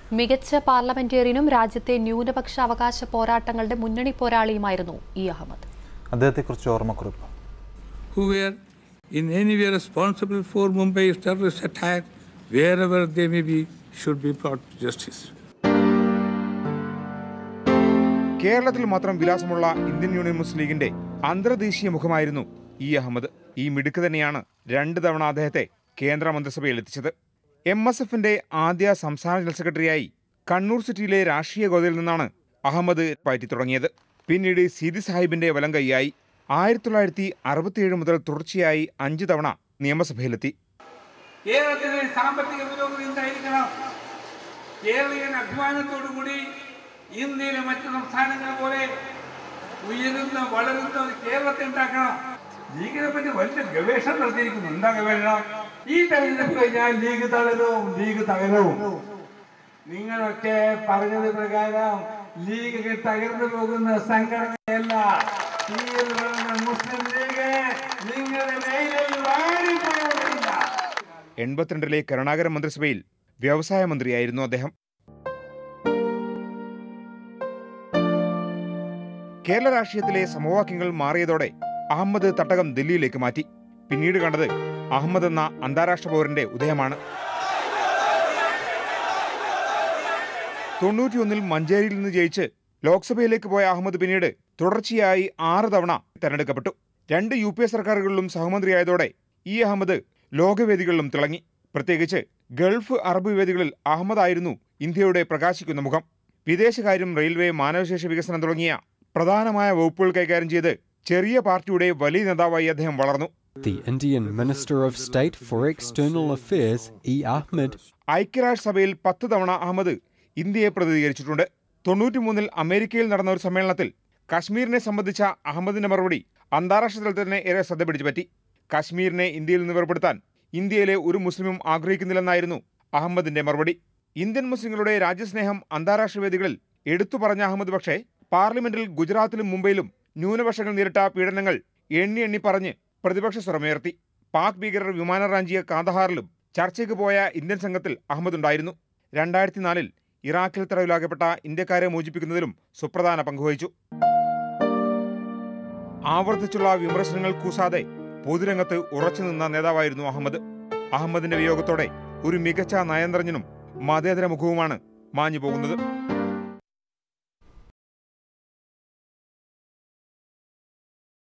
മികച്ച പാർലമെന്റേറിയനും രാജ്യത്തെ ന്യൂനപക്ഷ അവകാശ പോരാട്ടങ്ങളുടെ മുന്നണി പോരാളിയുമായിരുന്നു ഇ അഹമ്മദ് അദ്ദേഹത്തെക്കുറിച്ച് ഓർമ്മക്കുറിപ്പ് who were in any way responsible for Mumbai's terrorist attack, wherever they may be, should be brought to justice. കേരളത്തിൽ മാത്രം വിലാസമുള്ള ഇന്ത്യൻ യൂണിയൻ മുസ്ലിം ലീഗിന്റെ അന്തർദേശീയ മുഖമായിരുന്നു ഇ അഹമ്മദ് ഈ മിടുക്ക് തന്നെയാണ് രണ്ട് തവണ അദ്ദേഹത്തെ കേന്ദ്ര മന്ത്രിസഭയിൽ എത്തിച്ചത് എം എസ് എഫിന്റെ ആദ്യ സംസ്ഥാന ജനറൽ സെക്രട്ടറിയായി കണ്ണൂർ സിറ്റിയിലെ രാഷ്ട്രീയ ഗോതയിൽ നിന്നാണ് അഹമ്മദ് പയറ്റി തുടങ്ങിയത് പിന്നീട് സീതി സാഹിബിന്റെ വലം കൈയായി ആയിരത്തി തൊള്ളായിരത്തി അറുപത്തിയേഴ് മുതൽ തുടർച്ചയായി അഞ്ച് തവണ നിയമസഭയിലെത്തി കേരളത്തിന് സാമ്പത്തിക പുരോഗതി ഉണ്ടായിരിക്കണം കേരളീയൻ അഭിമാനത്തോടുകൂടി ഇന്ത്യയിലെ മറ്റു സംസ്ഥാനങ്ങളെ പോലെ ഉയരുന്ന വളരുന്ന ഒരു കേരളത്തെ ഉണ്ടാക്കണം ലീഗിനെ പറ്റി വലിയ ഗവേഷണം നടത്തിയിരിക്കുന്നു എന്താ ഗവേഷണം ഈ തെരഞ്ഞെടുപ്പ് കഴിഞ്ഞാൽ ലീഗ് തളരും ലീഗ് തകരും നിങ്ങളൊക്കെ പറഞ്ഞത് പ്രകാരം ലീഗ് തകർന്നു പോകുന്ന സംഘടനയല്ല തീയിൽ വളർന്ന മുസ്ലിം ലീഗ് നിങ്ങളുടെ മേലിൽ വാരിപ്പോയില്ല എൺപത്തിരണ്ടിലെ കരുണാകരൻ മന്ത്രിസഭയിൽ വ്യവസായ മന്ത്രിയായിരുന്നു അദ്ദേഹം കേരള രാഷ്ട്രീയത്തിലെ സമവാക്യങ്ങൾ മാറിയതോടെ അഹമ്മദ് തട്ടകം ദില്ലിയിലേക്ക് മാറ്റി പിന്നീട് കണ്ടത് അഹമ്മദ് എന്ന അന്താരാഷ്ട്ര പൗരന്റെ ഉദയമാണ് തൊണ്ണൂറ്റിയൊന്നിൽ മഞ്ചേരിയിൽ നിന്ന് ജയിച്ച് ലോക്സഭയിലേക്ക് പോയ അഹമ്മദ് പിന്നീട് തുടർച്ചയായി ആറ് തവണ തെരഞ്ഞെടുക്കപ്പെട്ടു രണ്ട് യു പി എ സർക്കാരുകളിലും സഹമന്ത്രിയായതോടെ ഇ അഹമ്മദ് ലോകവേദികളിലും തിളങ്ങി പ്രത്യേകിച്ച് ഗൾഫ് അറബ് വേദികളിൽ അഹമ്മദ് ആയിരുന്നു ഇന്ത്യയുടെ പ്രകാശിക്കുന്ന മുഖം വിദേശകാര്യം റെയിൽവേ മാനവശേഷി വികസനം തുടങ്ങിയ പ്രധാനമായ വകുപ്പുകൾ കൈകാര്യം ചെയ്ത് ചെറിയ പാർട്ടിയുടെ വലിയ നേതാവായി അദ്ദേഹം വളർന്നു The Indian Minister of State for External Affairs, E. Ahmed, ഐക്യരാഷ്ട്രസഭയിൽ പത്ത് തവണ അഹമ്മദ് ഇന്ത്യയെ പ്രതിനിധീകരിച്ചിട്ടുണ്ട് തൊണ്ണൂറ്റിമൂന്നിൽ അമേരിക്കയിൽ നടന്ന ഒരു സമ്മേളനത്തിൽ കശ്മീരിനെ സംബന്ധിച്ച അഹമ്മദിന്റെ മറുപടി അന്താരാഷ്ട്ര തലത്തിൽ തന്നെ ഏറെ ശ്രദ്ധ പിടിച്ചുപറ്റി കശ്മീരിനെ ഇന്ത്യയിൽ നിന്ന് വേർപെടുത്താൻ ഇന്ത്യയിലെ ഒരു മുസ്ലിമും ആഗ്രഹിക്കുന്നില്ലെന്നായിരുന്നു അഹമ്മദിന്റെ മറുപടി ഇന്ത്യൻ മുസ്ലിങ്ങളുടെ രാജ്യസ്നേഹം അന്താരാഷ്ട്ര വേദികളിൽ എടുത്തു പറഞ്ഞ അഹമ്മദ് പക്ഷേ പാർലമെന്റിൽ ഗുജറാത്തിലും മുംബൈയിലും ന്യൂനപക്ഷങ്ങൾ നേരിട്ട പീഡനങ്ങൾ എണ്ണി എണ്ണി പറഞ്ഞ് പ്രതിപക്ഷ സ്വരമുയർത്തി പാക് ഭീകരർ വിമാനം റാഞ്ചിയ കാന്തഹാറിലും ചർച്ചയ്ക്ക് പോയ ഇന്ത്യൻ സംഘത്തിൽ അഹമ്മദ് ഉണ്ടായിരുന്നു രണ്ടായിരത്തി നാലിൽ ഇറാഖിൽ തടവിലാക്കപ്പെട്ട ഇന്ത്യക്കാരെ മോചിപ്പിക്കുന്നതിലും സുപ്രധാന പങ്കുവഹിച്ചു ആവർത്തിച്ചുള്ള വിമർശനങ്ങൾ കൂസാതെ പൊതുരംഗത്ത് ഉറച്ചുനിന്ന നേതാവായിരുന്നു അഹമ്മദ് അഹമ്മദിന്റെ വിയോഗത്തോടെ ഒരു മികച്ച നയന്ത്രജ്ഞനും മതേതര മുഖവുമാണ് മാഞ്ഞു പോകുന്നത്